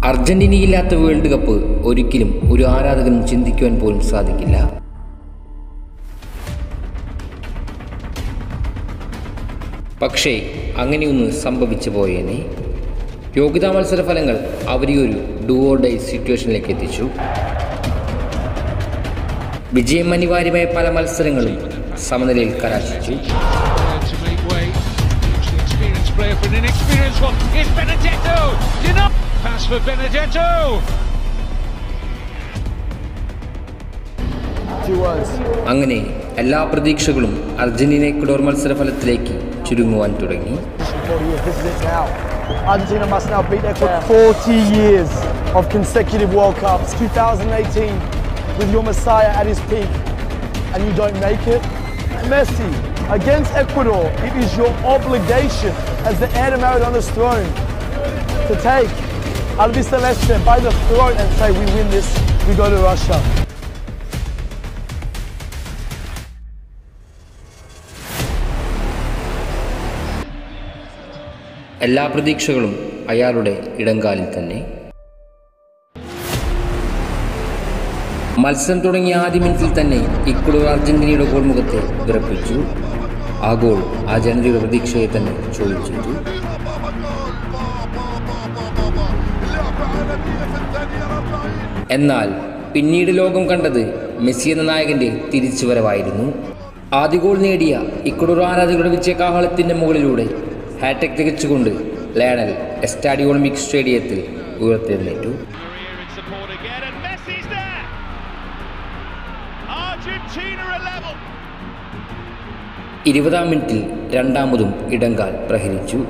അർജന്റീനയില്ലാത്ത world cup ഒരിക്കലും ഒരു ആരാധകനും ചിന്തിക്കുവാൻ പോലും സാധിക്കില്ല പക്ഷേ അങ്ങനെയൊന്ന് സംഭവിച്ചു പോയേനെ യോഗ്യതാ മത്സര ഫലങ്ങൾ അവരെ ഒരു ഡുവോ ഡൈ സിറ്റുവേഷനിലേക്ക് എത്തിച്ചു വിജയം അനിവാര്യമായ പല മത്സരങ്ങളും സമനിലയിൽ കലാശിച്ചു to make way. An experienced player for an inexperienced one. It's Benedetto! You know, pass for Benedetto! Two words. അങ്ങനെ എല്ലാ പ്രതീക്ഷകളും അർജന്റീന ഇക്വഡോർ മത്സര ഫലത്തിലേക്ക് ചുരുങ്ങുവാൻ തുടങ്ങി Before you visit it now. Argentina must now beat Ecuador. 40 years of consecutive World Cups. 2018 with your Messiah at his peak and you don't make it. Messi, against Ecuador, it is your obligation as the heir to Maradona's throne to take Albiceleste by the throat and say, we win this, we go to Russia. എല്ലാ പ്രതീക്ഷകളും അയാളുടെ ഇടങ്കാലിൽ തന്നെ മത്സരം തുടങ്ങിയ ആദ്യ മിനിറ്റിൽ തന്നെ Ecuador അർജന്റീനയുടെ ഗോൾമുഖത്തെ വിറപ്പിച്ചു ആ ഗോൾ ആ ജനതയുടെ പ്രതീക്ഷയെ തന്നെ ചോദ്യം ചെയ്തു എന്നാൽ പിന്നീട് ലോകം കണ്ടത് മെസ്സി എന്ന നായകന്റെ തിരിച്ചുവരവായിരുന്നു ആദ്യ ഗോൾ നേടിയ ഇക്വഡോർ ആരാധകരുടെ വിജയകാഹളത്തിന്റെ മുകളിലൂടെ ഹാട്രിക് തികച്ചുകൊണ്ട് ലയണൽ എസ്റ്റാഡിയോ ഒളിമ്പിക് സ്റ്റേഡിയത്തിൽ ഉയർത്തെഴുന്നേറ്റു Here in support again, and Messi's there! Argentina are level! ഇരുപതാം മിനിറ്റിൽ രണ്ടാമതും ഇടങ്കാൽ പ്രഹരിച്ചു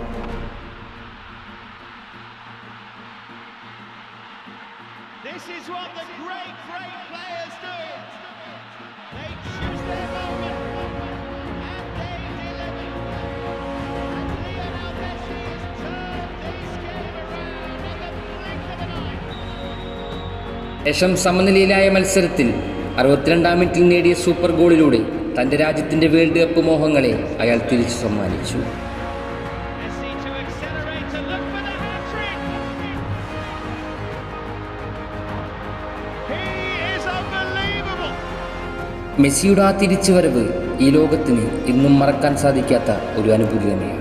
This is what the great, great players do. They choose their moment and they deliver. And Lionel Messi has turned this game around in the blink of an eye. ശേഷം സമനിലയിലായ മത്സരത്തിൽ അറുപത്തിരണ്ടാം മിനിറ്റിൽ നേടിയ super ഗോളിലൂടെ തൻ്റെ രാജ്യത്തിൻ്റെ world cup മോഹങ്ങളെ അയാൾ തിരിച്ചു സമ്മാനിച്ചു Messi to accelerate to look for the hat-trick. He is unbelievable. മെസ്സിയുടെ ആ തിരിച്ചുവരവ് ഈ ലോകത്തിന് ഇന്നും മറക്കാൻ സാധിക്കാത്ത ഒരു അനുഭൂതി തന്നെയാണ്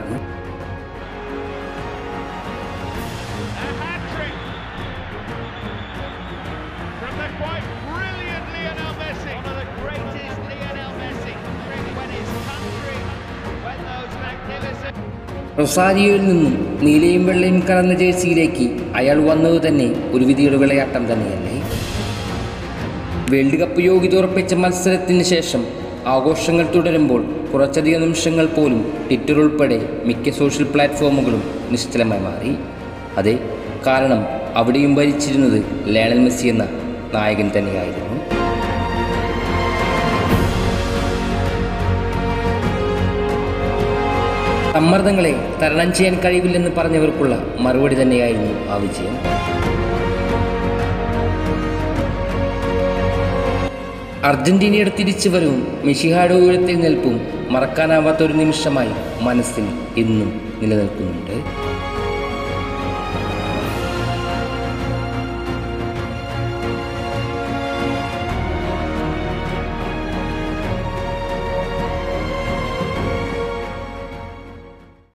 A hat-trick from the quite brilliant Lionel Messi. One of the greatest Lionel Messi. When his country, when those magnificent റൊസാരിയോയിൽ നിന്നും നീലയും വെള്ളയും കലർന്ന ജേഴ്സിയിലേക്ക് അയാൾ വന്നത് തന്നെ ഒരു വിധിയുടെ വിളയാട്ടം തന്നെയല്ലേ വേൾഡ് കപ്പ് യോഗ്യത ഉറപ്പിച്ച മത്സരത്തിന് ശേഷം ആഘോഷങ്ങൾ തുടരുമ്പോൾ കുറച്ചധികം നിമിഷങ്ങൾ പോലും ട്വിറ്റർ ഉൾപ്പെടെ മിക്ക സോഷ്യൽ പ്ലാറ്റ്ഫോമുകളും നിശ്ചലമായി മാറി അതെ കാരണം അവിടെയും ഭരിച്ചിരുന്നത് ലയണൽ മെസ്സി എന്ന നായകൻ തന്നെയായിരുന്നു സമ്മർദ്ദങ്ങളെ തരണം ചെയ്യാൻ കഴിവില്ലെന്ന് പറഞ്ഞവർക്കുള്ള മറുപടി തന്നെയായിരുന്നു ആ വിജയം അർജന്റീനയുടെ തിരിച്ചുവരവും മെഷിഹാഡോ ഉയർത്തെഴുന്നേൽപ്പും മറക്കാനാവാത്ത ഒരു നിമിഷമായി മനസ്സിൽ ഇന്നും നിലനിൽക്കുന്നുണ്ട്